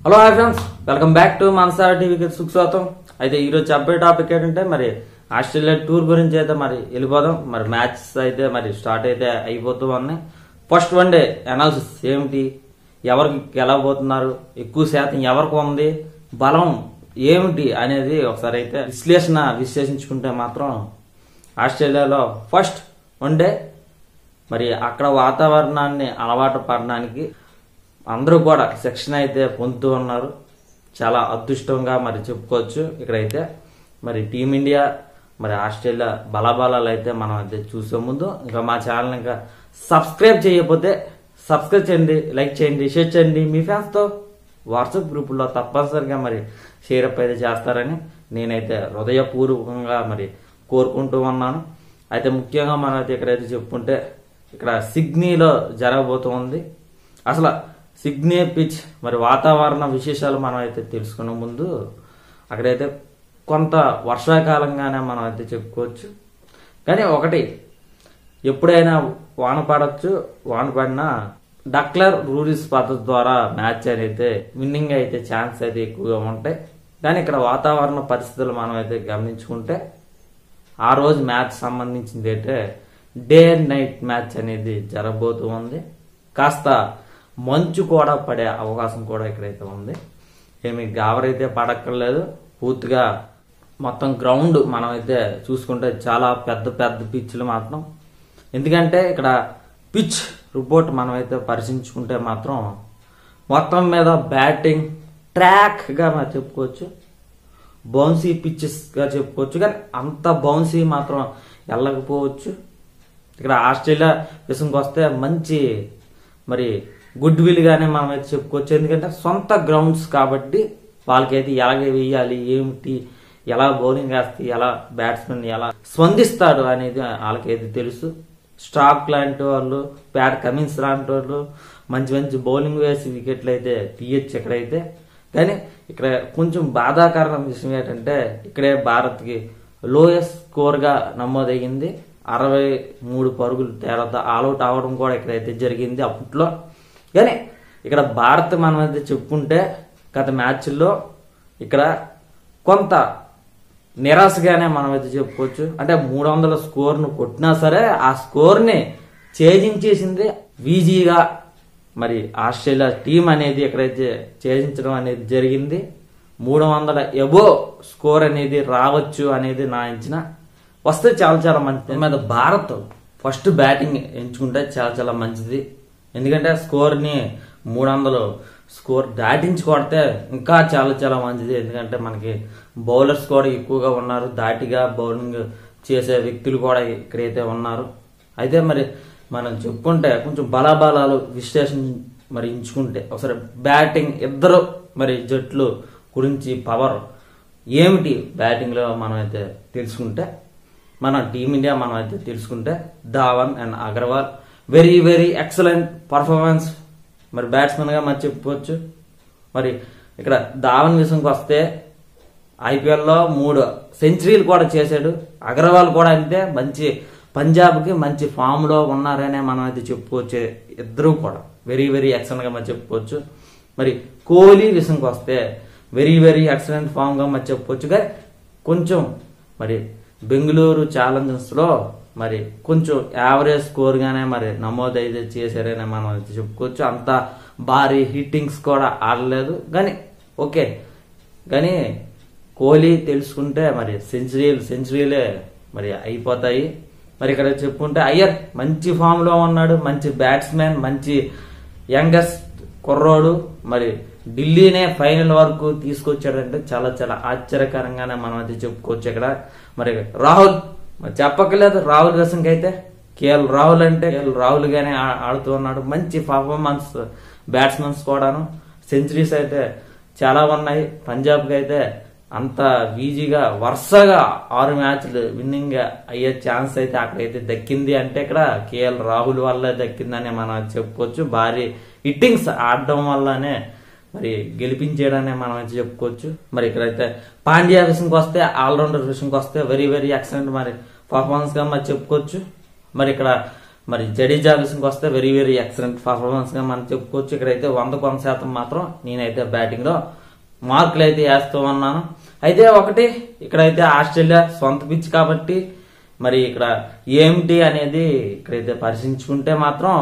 hello hi friends welcome back to Manasara టీవీకి సుస్వాగతం అయితే ఈరోజు చెప్పే టాపిక్ ఏంటంటే మరి ఆస్ట్రేలియా టూర్ గురించి అయితే మరి వెళ్ళిపోదాం మరి మ్యాచ్ అయితే మరి స్టార్ట్ అయితే అయిపోతూ ఉన్నాయి ఫస్ట్ వన్ డే అనాలిసిస్ ఏమిటి ఎవరికి గెలవబోతున్నారు ఎక్కువ శాతం ఎవరికి ఉంది బలం ఏమిటి అనేది ఒకసారి అయితే విశ్లేషణ విశ్లేషించుకుంటే మాత్రం ఆస్ట్రేలియాలో ఫస్ట్ వన్ డే మరి అక్కడ వాతావరణాన్ని అలవాటు పడడానికి అందరూ కూడా శిక్షణ అయితే పొందుతూ ఉన్నారు చాలా అదృష్టంగా మరి చెప్పుకోవచ్చు ఇక్కడైతే మరి టీమిండియా మరి ఆస్ట్రేలియా బలాబలాలు అయితే మనం అయితే చూసే ముందు ఇంకా మా ఛానల్ ఇంకా సబ్స్క్రైబ్ చేయకపోతే సబ్స్క్రైబ్ చేయండి లైక్ చేయండి షేర్ చేయండి మీ ఫ్యాన్స్తో వాట్సాప్ గ్రూపుల్లో తప్పనిసరిగా మరి షేర్ అప్ అయితే చేస్తారని నేనైతే హృదయపూర్వకంగా మరి కోరుకుంటూ ఉన్నాను అయితే ముఖ్యంగా మనం అయితే ఇక్కడైతే చెప్పుకుంటే ఇక్కడ సిడ్నీలో జరగబోతోంది అసలు సిడ్నీ పిచ్ మరి వాతావరణ విశేషాలు మనం అయితే తెలుసుకునే ముందు అక్కడైతే కొంత వర్షాకాలంగానే మనం అయితే చెప్పుకోవచ్చు కానీ ఒకటి ఎప్పుడైనా వాన పడవచ్చు వాన పడినా డక్లర్ రూల్స్ పద్ధతి ద్వారా మ్యాచ్ అయితే విన్నింగ్ అయితే ఛాన్స్ అయితే ఎక్కువగా ఉంటాయి కానీ ఇక్కడ వాతావరణ పరిస్థితులు మనం అయితే గమనించుకుంటే ఆ రోజు మ్యాచ్ సంబంధించింది అయితే డే అండ్ నైట్ మ్యాచ్ అనేది జరగబోతూ ఉంది కాస్త మంచు కూడా పడే అవకాశం కూడా ఇక్కడైతే ఉంది ఏమి గావరైతే పడక్కర్లేదు పూర్తిగా మొత్తం గ్రౌండ్ మనం అయితే చూసుకుంటే చాలా పెద్ద పెద్ద పిచ్లు మాత్రం ఎందుకంటే ఇక్కడ పిచ్ రిపోర్ట్ మనం అయితే పరిశీలించుకుంటే మాత్రం మొత్తం మీద బ్యాటింగ్ ట్రాక్గా మనం చెప్పుకోవచ్చు బౌన్సీ పిచ్చెస్గా చెప్పుకోవచ్చు కానీ అంత బౌన్సీ మాత్రం వెళ్ళకపోవచ్చు ఇక్కడ ఆస్ట్రేలియా విషయంకి వస్తే మంచి మరి గుడ్ విల్ గానే మనం అయితే చెప్పుకోవచ్చు ఎందుకంటే సొంత గ్రౌండ్స్ కాబట్టి వాళ్ళకైతే ఎలాగ వేయాలి ఏమిటి ఎలా బౌలింగ్ వేస్తే ఎలా బ్యాట్స్మెన్ ఎలా స్పందిస్తాడు అనేది వాళ్ళకైతే తెలుసు స్టాక్ లాంటి వాళ్ళు ప్యాట్ కమిన్స్ లాంటి వాళ్ళు మంచి మంచి బౌలింగ్ వేసి వికెట్లు అయితే తీయచ్చు ఇక్కడైతే కానీ ఇక్కడ కొంచెం బాధాకరమైన విషయం ఏంటంటే ఇక్కడే భారత్కి లోయెస్ట్ స్కోర్గా నమోదయ్యింది అరవై మూడు పరుగులు తేడాతో ఆల్అౌట్ అవ్వడం కూడా ఇక్కడైతే జరిగింది అప్పట్లో కానీ ఇక్కడ భారత్ మనం అయితే చెప్పుకుంటే గత మ్యాచ్ల్లో ఇక్కడ కొంత నిరాశగానే మనం అయితే చెప్పుకోవచ్చు అంటే మూడు వందల స్కోర్ను కొట్టినా సరే ఆ స్కోర్ని ఛేదించేసింది వీజీగా మరి ఆస్ట్రేలియా టీం అనేది ఎక్కడైతే ఛేదించడం అనేది జరిగింది మూడు వందల ఎబో స్కోర్ అనేది రావచ్చు అనేది నా అంచనా వస్తే చాలా చాలా మంచిది మీద భారత్ ఫస్ట్ బ్యాటింగ్ ఎంచుకుంటే చాలా చాలా మంచిది ఎందుకంటే స్కోర్ని మూడు వందలు స్కోర్ దాటించి కొడితే ఇంకా చాలా చాలా మంచిది ఎందుకంటే మనకి బౌలర్స్ కూడా ఎక్కువగా ఉన్నారు దాటిగా బౌలింగ్ చేసే వ్యక్తులు కూడా ఇక్కడైతే ఉన్నారు అయితే మరి మనం చెప్పుకుంటే కొంచెం బలాబలాలు విశ్లేషణ మరి ఎంచుకుంటే ఒకసారి బ్యాటింగ్ ఇద్దరు మరి జట్లు గురించి పవర్ ఏమిటి బ్యాటింగ్లో మనం అయితే తెలుసుకుంటే మన టీమిండియా మనం అయితే తెలుసుకుంటే Dhawan and Agarwal very very excellent performance మరి బ్యాట్స్మెన్గా మనం చెప్పుకోవచ్చు మరి ఇక్కడ ధావన్ విషయంకి వస్తే ఐపీఎల్లో మూడు సెంచరీలు కూడా చేశాడు అగర్వాల్ కూడా అంతే మంచి పంజాబ్కి మంచి ఫామ్లో ఉన్నారనే మనం అయితే చెప్పుకోవచ్చు ఇద్దరు కూడా వెరీ వెరీ ఎక్సలెంట్గా మనం చెప్పుకోవచ్చు మరి కోహ్లీ విషయంకి వస్తే వెరీ వెరీ ఎక్సలెంట్ ఫామ్గా మనం చెప్పుకోవచ్చు కానీ కొంచెం మరి బెంగళూరు ఛాలెంజర్స్లో మరి కొంచెం యావరేజ్ స్కోర్గానే మరి నమోదైతే చేశారని మనం అయితే చెప్పుకోవచ్చు అంత భారీ హిట్టింగ్స్ కూడా ఆడలేదు కానీ ఓకే కానీ కోహ్లీ తెలుసుకుంటే మరి సెంచరీలు సెంచరీలే మరి అయిపోతాయి మరి ఇక్కడ చెప్పుకుంటే అయ్యర్ మంచి ఫామ్లో ఉన్నాడు మంచి బ్యాట్స్మెన్ మంచి యంగెస్ట్ కుర్రోడు మరి ఢిల్లీనే ఫైనల్ వరకు తీసుకొచ్చాడంటే చాలా చాలా ఆశ్చర్యకరంగానే మనం అయితే చెప్పుకోవచ్చు ఇక్కడ మరి రాహుల్ మరి చెప్పక్కర్లేదు రాహుల్ రసంకి అయితే కేఎల్ రాహుల్ అంటే కేఎల్ రాహుల్ గానే ఆ- ఆడుతూ ఉన్నాడు మంచి పర్ఫార్మెన్స్ బ్యాట్స్మెన్స్ కూడాను సెంచరీస్ అయితే చాలా ఉన్నాయి పంజాబ్కి అయితే అంత ఈజీగా వరుసగా ఆరు మ్యాచ్లు విన్నింగ్ అయ్యే ఛాన్స్ అయితే అక్కడైతే దక్కింది అంటే ఇక్కడ కేఎల్ రాహుల్ వల్ల దక్కిందని మనం చెప్పుకోవచ్చు భారీ హిట్టింగ్స్ ఆడడం వల్లనే మరి గెలిపించేయడనే మనం అయితే చెప్పుకోవచ్చు మరి ఇక్కడైతే పాండ్యా విషయంకి వస్తే ఆల్రౌండర్ విషయంకి వస్తే వెరీ వెరీ ఎక్సలెంట్ మరి పర్ఫార్మెన్స్ గా మరి చెప్పుకోవచ్చు మరి ఇక్కడ మరి జడేజా విషయంకి వస్తే వెరీ వెరీ ఎక్సలెంట్ పర్ఫార్మెన్స్ గా మనం చెప్పుకోవచ్చు ఇక్కడైతే వందకు వంద శాతం మాత్రం నేనైతే బ్యాటింగ్ లో మార్కులు అయితే వేస్తూ ఉన్నాను అయితే ఒకటి ఇక్కడైతే ఆస్ట్రేలియా సొంత పిచ్ కాబట్టి మరి ఇక్కడ ఏమిటి అనేది ఇక్కడైతే పరిశీలించుకుంటే మాత్రం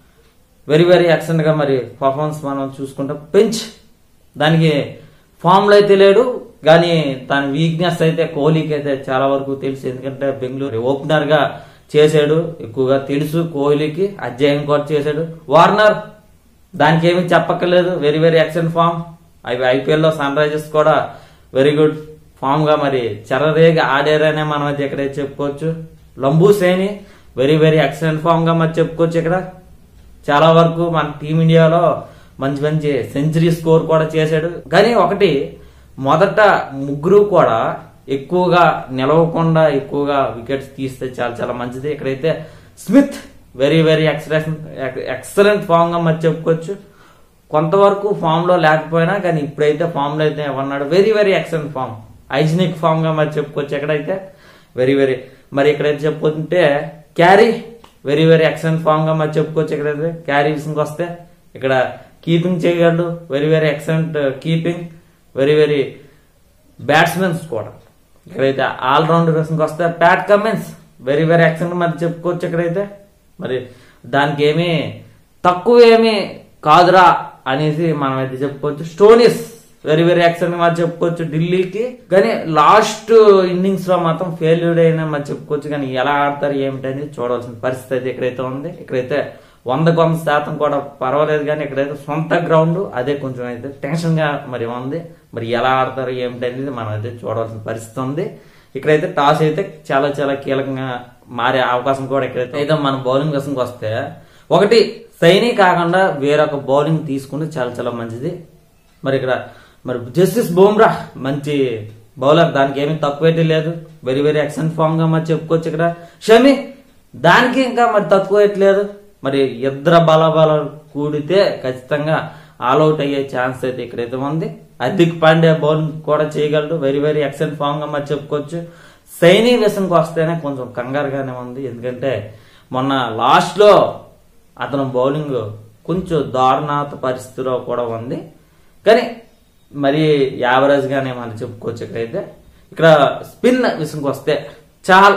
వెరీ వెరీ ఎక్సలెంట్ గా మరి పర్ఫార్మెన్స్ మనం చూసుకుంటే పెంచ్ దానికి ఫామ్ లో అయితే లేడు కానీ దాని వీక్నెస్ అయితే కోహ్లీకి అయితే చాలా వరకు తెలుసు ఎందుకంటే బెంగళూరు ఓపెనర్ గా చేశాడు ఎక్కువగా తెలుసు కోహ్లీకి అధ్యయనం కూడా చేశాడు వార్నర్ దానికి ఏమీ చెప్పక్కర్లేదు వెరీ వెరీ ఎక్సలెంట్ ఫామ్ అవి ఐపీఎల్ లో సన్ రైజర్స్ కూడా వెరీ గుడ్ ఫామ్ గా మరి చెరరేగా ఆడారనే మనం అయితే ఇక్కడ చెప్పుకోవచ్చు లంబూ Saini very very excellent form గా మరి చెప్పుకోవచ్చు ఇక్కడ చాలా వరకు మన టీమిండియాలో మంచి మంచి సెంచరీ స్కోర్ కూడా చేశాడు కానీ ఒకటి మొదట ముగ్గురు కూడా ఎక్కువగా నిలవకుండా ఎక్కువగా వికెట్స్ తీస్తే చాలా చాలా మంచిది ఇక్కడైతే Smith very very excellent excellent form గా మరి చెప్పుకోవచ్చు కొంతవరకు ఫామ్ లో లేకపోయినా కానీ ఇప్పుడైతే ఫామ్ లో అయితే ఉన్నాడు వెరీ వెరీ ఎక్సలెంట్ ఫామ్ ఐజనిక్ ఫామ్ గా మరి చెప్పుకోవచ్చు ఎక్కడైతే వెరీ వెరీ మరి ఇక్కడైతే చెప్పుకుంటే Carey very very excellent form గా మరి చెప్పుకోవచ్చు ఎక్కడైతే క్యారీ విషయంకి వస్తే ఇక్కడ కీపింగ్ చేయగలడు very very excellent keeping very very batsmens కూడా ఇక్కడైతే ఆల్రౌండ్ విషయంకి వస్తే Pat Cummins very very excellent మరి చెప్పుకోవచ్చు ఇక్కడైతే మరి దానికి ఏమీ తక్కువ ఏమీ కాదురా అనేసి మనం అయితే చెప్పుకోవచ్చు స్టోనీస్ వెరీ వెరీ ఎక్సలెంట్ మరి చెప్పుకోవచ్చు ఢిల్లీకి కానీ లాస్ట్ ఇన్నింగ్స్ లో మాత్రం ఫెయిల్యూర్ అయినా మరి చెప్పుకోవచ్చు కానీ ఎలా ఆడతారు ఏమిటని చూడాల్సిన పరిస్థితి అయితే ఇక్కడైతే ఉంది ఇక్కడైతే వందకు వంద శాతం కూడా పర్వాలేదు కానీ ఇక్కడైతే సొంత గ్రౌండ్ అదే కొంచెం అయితే టెన్షన్ గా మరి ఉంది మరి ఎలా ఆడతారు ఏమిటి అనేది మనం అయితే చూడాల్సిన పరిస్థితి ఉంది ఇక్కడైతే టాస్ అయితే చాలా చాలా కీలకంగా మారే అవకాశం కూడా ఇక్కడైతే అయితే మన బౌలింగ్ విషయంకి వస్తే ఒకటి సైని కాకుండా వేరొక బౌలింగ్ తీసుకుంటే చాలా చాలా మంచిది మరి ఇక్కడ మరి జస్టిస్ బుమ్రా మంచి బౌలర్ దానికి ఏమీ తక్కువేటి లేదు వెరీ వెరీ ఎక్సలెంట్ ఫామ్ గా మరి చెప్పుకోవచ్చు ఇక్కడ షమి దానికి ఇంకా మరి తక్కువ లేదు మరి ఇద్దరు బలబల కూడితే ఖచ్చితంగా ఆల్అౌట్ అయ్యే ఛాన్స్ అయితే ఇక్కడైతే ఉంది హార్దిక్ పాండ్యా బౌలింగ్ కూడా చేయగలడు వెరీ వెరీ ఎక్సలెంట్ ఫామ్ గా మరి చెప్పుకోవచ్చు సైనీ విషయంకి వస్తేనే కొంచెం కంగారుగానే ఉంది ఎందుకంటే మొన్న లాస్ట్ లో అతను బౌలింగ్ కొంచెం దారుణాత పరిస్థితిలో కూడా ఉంది కానీ మరి యావరేజ్ గానే మనం చెప్పుకోవచ్చు ఇక్కడైతే ఇక్కడ స్పిన్ విషయంకి వస్తే చాలా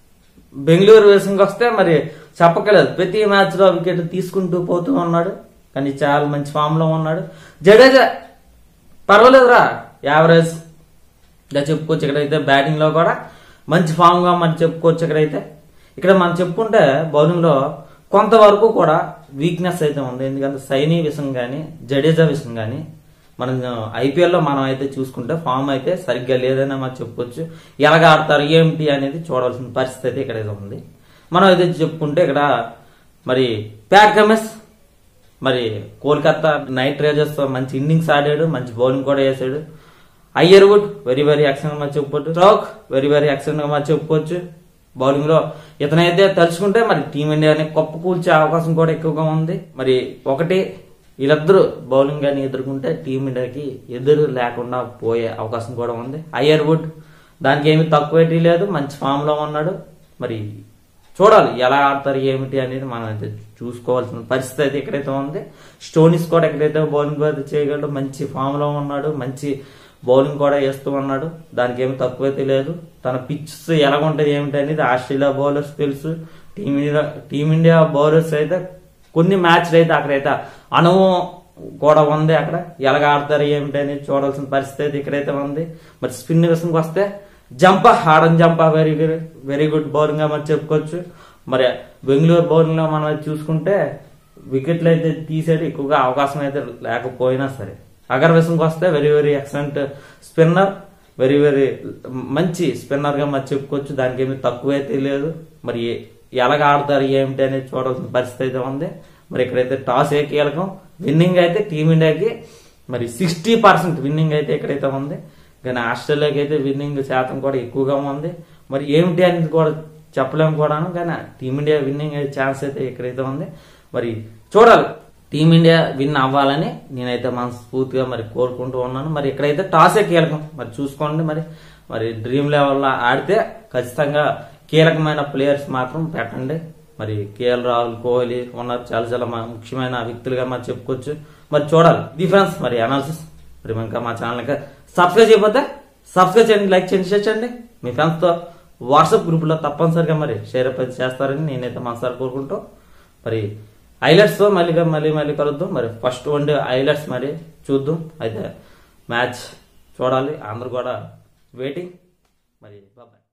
బెంగళూరు విషయంకి వస్తే మరి చెప్పకలేదు ప్రతి మ్యాచ్ లో వికెట్ తీసుకుంటూ పోతూ ఉన్నాడు కానీ చాలా మంచి ఫామ్ లో ఉన్నాడు జడేజా పర్వాలేదురా యావరేజ్ గా చెప్పుకోవచ్చు ఇక్కడైతే బ్యాటింగ్ లో కూడా మంచి ఫామ్ గా మనం చెప్పుకోవచ్చు ఇక్కడైతే ఇక్కడ మనం చెప్పుకుంటే బౌలింగ్ లో కొంతవరకు కూడా వీక్నెస్ అయితే ఉంది ఎందుకంటే సైనీ విషయం కానీ జడేజా విషయం కానీ మనం ఐపీఎల్ లో మనం అయితే చూసుకుంటే ఫామ్ అయితే సరిగ్గా లేదని మనం చెప్పుకోవచ్చు ఎలాగ ఆడతారు ఏమిటి అనేది చూడాల్సిన పరిస్థితి అయితే ఇక్కడ ఉంది మనం అయితే చెప్పుకుంటే ఇక్కడ మరి ప్యాట్ కమెస్ మరి కోల్కతా నైట్ రైడర్స్ తో మంచి ఇన్నింగ్స్ ఆడాడు మంచి బౌలింగ్ కూడా వేసాడు అయ్యర్వుడ్ వెరీ వెరీ ఎక్సలెంట్ గా చెప్పుకోవచ్చు స్ట్రోక్ వెరీ వెరీ ఎక్సలెంట్ గా చెప్పుకోవచ్చు బౌలింగ్ లో ఇతనైతే తలుచుకుంటే మరి టీమిండియాని కొప్ప కూల్చే అవకాశం కూడా ఎక్కువగా ఉంది మరి ఒకటి వీళ్ళిద్దరూ బౌలింగ్ గాని ఎదుర్కొంటే టీమిండియాకి ఎదురు లేకుండా పోయే అవకాశం కూడా ఉంది అయ్యర్వుడ్ దానికి ఏమి తక్కువేటీ లేదు మంచి ఫామ్ లో ఉన్నాడు మరి చూడాలి ఎలా ఆడతారు ఏమిటి అనేది మనం అయితే చూసుకోవాల్సిన పరిస్థితి అయితే ఎక్కడైతే ఉంది స్టోనిస్ కూడా ఎక్కడైతే బౌలింగ్ అయితే చేయగలడు మంచి ఫామ్ లో ఉన్నాడు మంచి బౌలింగ్ కూడా వేస్తూ ఉన్నాడు దానికి ఏమి తక్కువైతే లేదు తన పిచ్స్ ఎలా ఉంటుంది ఏమిటి అనేది ఆస్ట్రేలియా బౌలర్స్ తెలుసు టీమిండియా టీమిండియా బౌలర్స్ అయితే కొన్ని మ్యాచ్లు అయితే అక్కడైతే అనుభవం కూడా ఉంది అక్కడ ఎలాగ ఆడతారు ఏమిటి అనేది చూడాల్సిన పరిస్థితి అయితే ఇక్కడైతే ఉంది మరి స్పిన్ విషయంకి వస్తే జంప హాడన్ Zampa very very good bowling గా మనం చెప్పుకోవచ్చు మరి బెంగళూరు బౌలింగ్ లో మనం అది చూసుకుంటే వికెట్లు అయితే తీసేది ఎక్కువగా అవకాశం అయితే లేకపోయినా సరే అగర్ విషయంకి వస్తే very very excellent spinner very very మంచి స్పిన్నర్ గా మరి చెప్పుకోవచ్చు దానికి ఏమి తక్కువ అయితే లేదు మరి ఎలాగ ఆడతారు ఏమిటి అనేది చూడాల్సిన పరిస్థితి అయితే ఉంది మరి ఇక్కడైతే టాస్ ఏ కీలకం విన్నింగ్ అయితే టీమిండియాకి మరి సిక్స్టీ పర్సెంట్ విన్నింగ్ అయితే ఇక్కడైతే ఉంది కానీ ఆస్ట్రేలియాకి అయితే విన్నింగ్ శాతం కూడా ఎక్కువగా ఉంది మరి ఏమిటి అనేది కూడా చెప్పలేము కూడాను కానీ టీమిండియా విన్నింగ్ అయ్యే ఛాన్స్ అయితే ఇక్కడైతే ఉంది మరి చూడాలి టీమిండియా విన్ అవ్వాలని నేనైతే మనస్ఫూర్తిగా మరి కోరుకుంటూ ఉన్నాను మరి ఇక్కడైతే టాసే కీలకం మరి చూసుకోండి మరి మరి డ్రీమ్ లెవెల్లో ఆడితే ఖచ్చితంగా కీలకమైన ప్లేయర్స్ మాత్రం పెట్టండి మరి కేఎల్ రాహుల్ కోహ్లీ ఉన్నారు చాలా చాలా మ- ముఖ్యమైన వ్యక్తులుగా మనం చెప్పుకోవచ్చు మరి చూడాలి ఇది ఫ్రెండ్స్ మరి అనాలిసిస్ మరి ఇంకా మా ఛానల్ ఇంకా సబ్స్క్రైబ్ చేయకపోతే సబ్స్క్రైబ్ చేయండి లైక్ చేయండి షేర్ చేయండి మీ ఫ్రెండ్స్తో వాట్సాప్ గ్రూప్లో తప్పనిసరిగా మరి షేర్ అప్ చేస్తారని నేనైతే మనసారి కోరుకుంటూ మరి హైలైట్స్ తో మళ్ళీ మళ్ళీ మళ్ళీ కలుద్దాం మరి ఫస్ట్ వన్ డే హైలైట్స్ మరి చూద్దాం అయితే మ్యాచ్ చూడాలి అందరూ కూడా వెయిటింగ్ మరి బాబాయ్